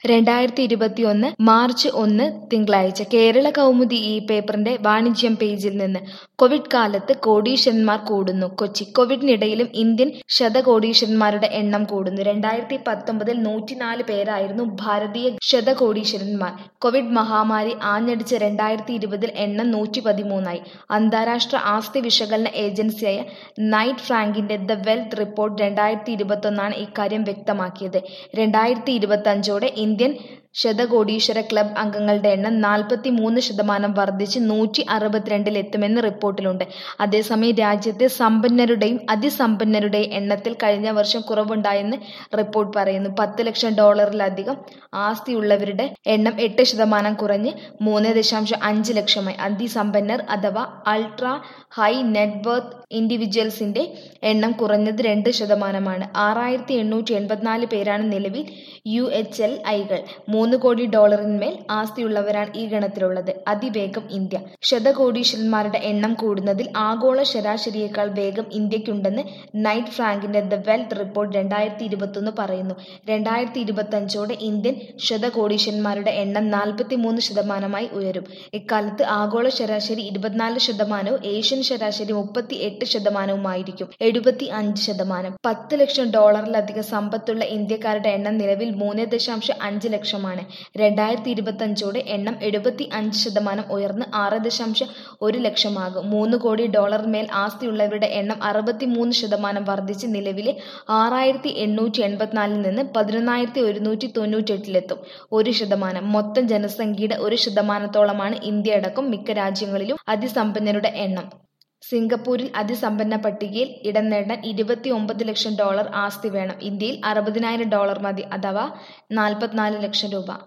രണ്ടായിരത്തി ഇരുപത്തിയൊന്ന് മാർച്ച് ഒന്ന് തിങ്കളാഴ്ച കേരള കൗമുദി ഈ പേപ്പറിന്റെ വാണിജ്യം പേജിൽ നിന്ന് കോവിഡ് കാലത്ത് കോടീശ്വരന്മാർ കൂടുന്നു കൊച്ചി കോവിഡിനിടയിലും ഇന്ത്യൻ ശതകോടീശ്വരന്മാരുടെ എണ്ണം കൂടുന്നു രണ്ടായിരത്തി പത്തൊമ്പതിൽ നൂറ്റിനാല് പേരായിരുന്നു ഭാരതീയ ശതകോടീശ്വരന്മാർ കോവിഡ് മഹാമാരി ആഞ്ഞടിച്ച രണ്ടായിരത്തി ഇരുപതിൽ എണ്ണം നൂറ്റി പതിമൂന്നായി അന്താരാഷ്ട്ര ആസ്തി വിശകലന ഏജൻസിയായ നൈറ്റ് ഫ്രാങ്കിന്റെ ദ വെൽത്ത് റിപ്പോർട്ട് രണ്ടായിരത്തി ഇരുപത്തൊന്നാണ് ഇക്കാര്യം വ്യക്തമാക്കിയത് രണ്ടായിരത്തി ഇരുപത്തഞ്ചോടെ ഇന്ത്യൻ ശതകോടീശ്വര ക്ലബ് അംഗങ്ങളുടെ എണ്ണം നാൽപ്പത്തി മൂന്ന് ശതമാനം വർദ്ധിച്ച് നൂറ്റി അറുപത്തിരണ്ടിലെത്തുമെന്ന് റിപ്പോർട്ടിലുണ്ട് അതേസമയം രാജ്യത്തെ സമ്പന്നരുടെയും അതിസമ്പന്നരുടെയും എണ്ണത്തിൽ കഴിഞ്ഞ വർഷം കുറവുണ്ടായെന്ന് റിപ്പോർട്ട് പറയുന്നു പത്ത് ലക്ഷം ഡോളറിലധികം ആസ്തിയുള്ളവരുടെ എണ്ണം എട്ട് ശതമാനം കുറഞ്ഞ് മൂന്ന് ദശാംശം അഞ്ച് ലക്ഷമായി അതിസമ്പന്നർ അഥവാ അൾട്രാ ഹൈ നെറ്റ് വർത്ത് ഇൻഡിവിജ്വൽസിന്റെ എണ്ണം കുറഞ്ഞത് രണ്ട് ശതമാനമാണ് ആറായിരത്തി എണ്ണൂറ്റി എൺപത്തിനാല് പേരാണ് നിലവിൽ യു എച്ച് എൽ ഐകൾ മൂന്ന് കോടി ഡോളറിന്മേൽ ആസ്തിയുള്ളവരാണ് ഈ ഗണത്തിലുള്ളത് അതിവേഗം ഇന്ത്യ ശതകോടീശ്വരന്മാരുടെ എണ്ണം കൂടുന്നതിൽ ആഗോള ശരാശരിയേക്കാൾ വേഗം ഇന്ത്യക്കുണ്ടെന്ന് നൈറ്റ് ഫ്രാങ്കിന്റെ ദ വെൽത്ത് റിപ്പോർട്ട് രണ്ടായിരത്തി ഇരുപത്തൊന്ന് പറയുന്നു രണ്ടായിരത്തി ഇരുപത്തഞ്ചോടെ ഇന്ത്യൻ ശതകോടീശ്വരന്മാരുടെ എണ്ണം നാൽപ്പത്തി മൂന്ന് ശതമാനമായി ഉയരും ഇക്കാലത്ത് ആഗോള ശരാശരി ഇരുപത്തിനാല് ശതമാനവും ഏഷ്യൻ ശരാശരി മുപ്പത്തി എട്ട് ശതമാനവുമായിരിക്കും എഴുപത്തി അഞ്ച് ശതമാനം പത്ത് ലക്ഷം ഡോളറിലധികം സമ്പത്തുള്ള ഇന്ത്യക്കാരുടെ എണ്ണം നിലവിൽ മൂന്ന് ദശാംശം അഞ്ച് ലക്ഷമാണ് രണ്ടായിരത്തി ഇരുപത്തി അഞ്ചോടെ എണ്ണം എഴുപത്തി അഞ്ച് ശതമാനം ഉയർന്ന് ആറ് ദശാംശം ഒരു ലക്ഷമാകും മൂന്ന് കോടി ഡോളറിന്മേൽ ആസ്തിയുള്ളവരുടെ എണ്ണം അറുപത്തി മൂന്ന് ശതമാനം വർദ്ധിച്ച് നിലവിലെ ആറായിരത്തി എണ്ണൂറ്റി എൺപത്തിനാലിൽ നിന്ന് പതിനൊന്നായിരത്തി ഒരുന്നൂറ്റി തൊണ്ണൂറ്റെട്ടിലെത്തും ഒരു ശതമാനം മൊത്തം ജനസംഖ്യയുടെ ഒരു ശതമാനത്തോളമാണ് ഇന്ത്യ അടക്കം മിക്ക രാജ്യങ്ങളിലും അതിസമ്പന്നരുടെ എണ്ണം സിംഗപ്പൂരിൽ അതിസമ്പന്ന പട്ടികയിൽ ഇടം നേടാൻ ഇരുപത്തി ഒമ്പത് ലക്ഷം ഡോളർ ആസ്തി വേണം ഇന്ത്യയിൽ അറുപതിനായിരം ഡോളർ മതി അഥവാ നാൽപ്പത്തിനാല് ലക്ഷം രൂപ